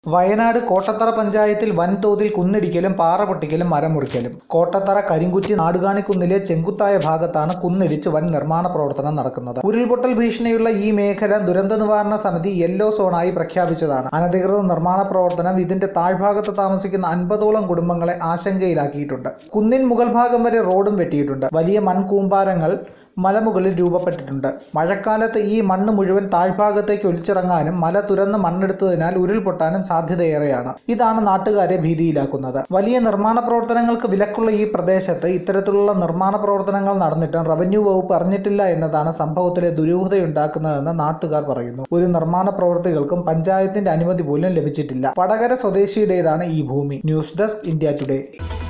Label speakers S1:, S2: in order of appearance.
S1: വയനാട് കോട്ടത്തറ പഞ്ചായത്തിൽ വൻതോതിൽ കുന്നിടിക്കലും പാറ പൊട്ടിക്കലും മരം മുറിക്കലും കോട്ടത്തറ കരിങ്കുറ്റി നാടുകാണിക്കുന്നിലെ ചെങ്കുത്തായ ഭാഗത്താണ് കുന്നിടിച്ച് വൻ നിർമ്മാണ പ്രവർത്തനം നടക്കുന്നത് ഉരുൾപൊട്ടൽ ഭീഷണിയുള്ള ഈ മേഖല ദുരന്ത നിവാരണ സമിതി യെല്ലോ സോണായി പ്രഖ്യാപിച്ചതാണ് അനധികൃത നിർമ്മാണ പ്രവർത്തനം ഇതിന്റെ താഴ്ഭാഗത്ത് താമസിക്കുന്ന അൻപതോളം കുടുംബങ്ങളെ ആശങ്കയിലാക്കിയിട്ടുണ്ട് കുന്നിൻ മുകൾ ഭാഗം വരെ റോഡും വെട്ടിയിട്ടുണ്ട് വലിയ മൺകൂമ്പാരങ്ങൾ മലമുകളിൽ രൂപപ്പെട്ടിട്ടുണ്ട് മഴക്കാലത്ത് ഈ മണ്ണ് മുഴുവൻ താഴ്ഭാഗത്തേക്ക് ഒലിച്ചിറങ്ങാനും മല തുരന്ന് മണ്ണെടുത്തതിനാൽ ഉരുൾപൊട്ടാനും സാധ്യതയേറെയാണ് ഇതാണ് നാട്ടുകാരെ ഭീതിയിലാക്കുന്നത് വലിയ നിർമ്മാണ പ്രവർത്തനങ്ങൾക്ക് വിലക്കുള്ള ഈ പ്രദേശത്ത് ഇത്തരത്തിലുള്ള നിർമ്മാണ പ്രവർത്തനങ്ങൾ നടന്നിട്ടും റവന്യൂ വകുപ്പ് അറിഞ്ഞിട്ടില്ല എന്നതാണ് സംഭവത്തിലെ ദുരൂഹതയുണ്ടാക്കുന്നതെന്ന് നാട്ടുകാർ പറയുന്നു ഒരു നിർമ്മാണ പ്രവൃത്തികൾക്കും പഞ്ചായത്തിന്റെ അനുമതി പോലും ലഭിച്ചിട്ടില്ല വടകര സ്വദേശിയുടേതാണ് ഈ ഭൂമി ന്യൂസ് ഡെസ്ക് ഇന്ത്യ ടുഡേ